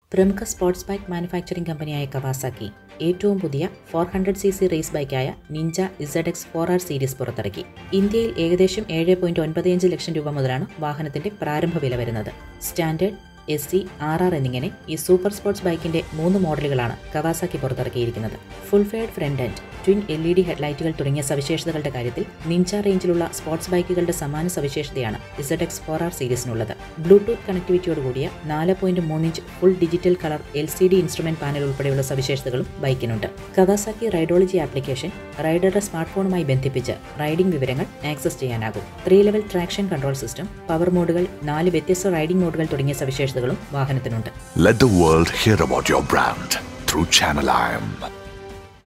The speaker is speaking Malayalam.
പ്രമുഖ സ്പോർട്സ് ബൈക്ക് മാനുഫാക്ചറിംഗ് കമ്പനിയായ കവാസാക്കി ഏറ്റവും പുതിയ four hundred C C race ബൈക്കായ Ninja Z X four R series പുറത്തിറക്കി ഇന്ത്യയിൽ ഏകദേശം ഏഴ് പോയിന്റ് ഒൻപത്തിയഞ്ച് ലക്ഷം രൂപ മുതലാണ് വാഹനത്തിന്റെ പ്രാരംഭ വില വരുന്നത് standard S C R R എന്നിങ്ങനെ ഈ സൂപ്പർ സ്പോർട്സ് ബൈക്കിന്റെ മൂന്ന് മോഡലുകളാണ് കവാസാക്കി പുറത്തിറക്കിയിരിക്കുന്നത് full faired front end twin L E D ഹെഡ്ലൈറ്റുകൾ തുടങ്ങിയ സവിശേഷതകളുടെ കാര്യത്തിൽ നിഞ്ച റേഞ്ചിലുള്ള സ്പോർട്സ് ബൈക്കുകളുടെ സമാന സവിശേഷതയാണ് ഇസഡ് എക്സ് ഫോർ ആർ സീരീസിനുള്ളത് ബ്ലൂടൂത്ത് കണക്ടിവിറ്റിയോട് കൂടിയ നാല് പോയിന്റ് മൂന്നിഞ്ച് full digital colour L C D instrument panel ഉൾപ്പെടെയുള്ള സവിശേഷതകളും ബൈക്കിനുണ്ട് കവാസാക്കി റൈഡോളജി ആപ്ലിക്കേഷൻ റൈഡറുടെ സ്മാർട്ട് ഫോണുമായി ബന്ധിപ്പിച്ച് റൈഡിംഗ് വിവരങ്ങൾ ആക്സസ് ചെയ്യാനാകും three level traction control system power മോഡുകൾ നാല് വ്യത്യസ്ത റൈഡിംഗ് മോഡുകൾ തുടങ്ങിയ സവിശേഷതകളും വാഹനത്തിനുണ്ട് Let the world hear about your brand through Channel IM.